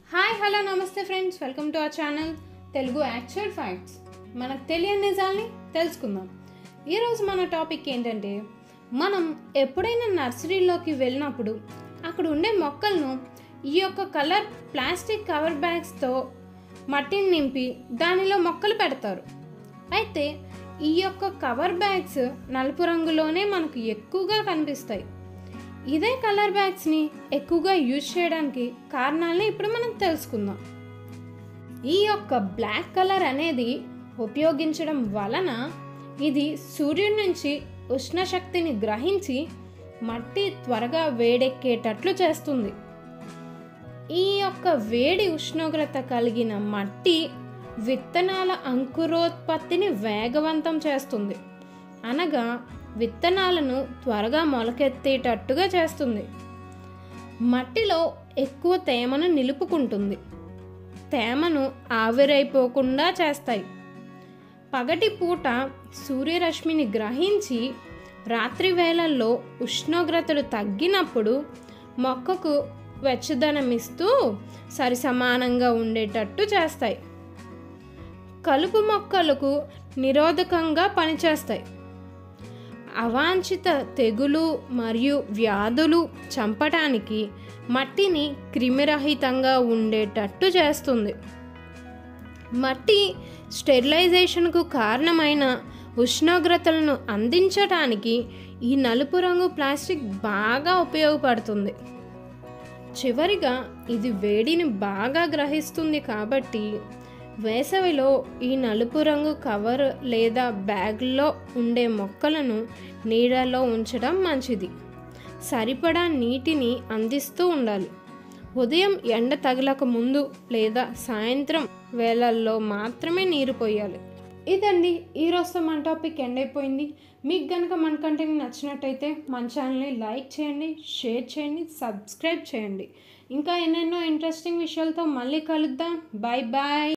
hi hello నమస్తే friends welcome to our channel Telugu actual facts మనకు తెలియని నిజాల్ని తెలుసుకుందాం ఈరోజు మన టాపిక్ ఏంటంటే మనం ఎప్పుడైనా నర్సరీలోకి వెళ్ళినప్పుడు అక్కడ ఉండే మొక్కలను ఈ యొక్క కలర్ ప్లాస్టిక్ కవర్ బ్యాగ్స్తో మట్టిని నింపి దానిలో మొక్కలు పెడతారు అయితే ఈ యొక్క కవర్ బ్యాగ్స్ నలుపు రంగులోనే మనకు ఎక్కువగా కనిపిస్తాయి ఇదే కలర్ బ్యాగ్స్ని ఎక్కువగా యూజ్ చేయడానికి కారణాలని ఇప్పుడు మనం తెలుసుకుందాం ఈ యొక్క బ్లాక్ కలర్ అనేది ఉపయోగించడం వలన ఇది సూర్యుడి నుంచి ఉష్ణశక్తిని గ్రహించి మట్టి త్వరగా వేడెక్కేటట్లు చేస్తుంది ఈ యొక్క వేడి ఉష్ణోగ్రత కలిగిన మట్టి విత్తనాల అంకురోత్పత్తిని వేగవంతం చేస్తుంది అనగా విత్తనాలను త్వరగా మొలకెత్తేటట్టుగా చేస్తుంది మట్టిలో ఎక్కువ తేమను నిలుపుకుంటుంది తేమను ఆవిరైపోకుండా చేస్తాయి పగటి పూట సూర్యరశ్మిని గ్రహించి రాత్రి వేళల్లో ఉష్ణోగ్రతలు తగ్గినప్పుడు మొక్కకు వెచ్చదనమిస్తూ సరిసమానంగా ఉండేటట్టు చేస్తాయి కలుపు మొక్కలకు నిరోధకంగా పనిచేస్తాయి అవాంఛిత తెగులు మరియు వ్యాధులు చంపటానికి మట్టిని క్రిమిరహితంగా ఉండేటట్టు చేస్తుంది మట్టి స్టెరిలైజేషన్కు కారణమైన ఉష్ణోగ్రతలను అందించటానికి ఈ నలుపు రంగు ప్లాస్టిక్ బాగా ఉపయోగపడుతుంది చివరిగా ఇది వేడిని బాగా గ్రహిస్తుంది కాబట్టి వేసవిలో ఈ నలుపు రంగు కవర్ లేదా బ్యాగ్లో ఉండే మొక్కలను నీడలో ఉంచడం మంచిది సరిపడా నీటిని అందిస్తూ ఉండాలి ఉదయం ఎండ తగలక ముందు లేదా సాయంత్రం వేళల్లో మాత్రమే నీరు పోయాలి ఇదండి ఈరోజు మన టాపిక్ ఎండ్ అయిపోయింది మీకు కనుక మన కంటెంట్ నచ్చినట్టయితే మన ఛానల్ని లైక్ చేయండి షేర్ చేయండి సబ్స్క్రైబ్ చేయండి ఇంకా ఎన్నెన్నో ఇంట్రెస్టింగ్ విషయాలతో మళ్ళీ కలుద్దాం బాయ్ బాయ్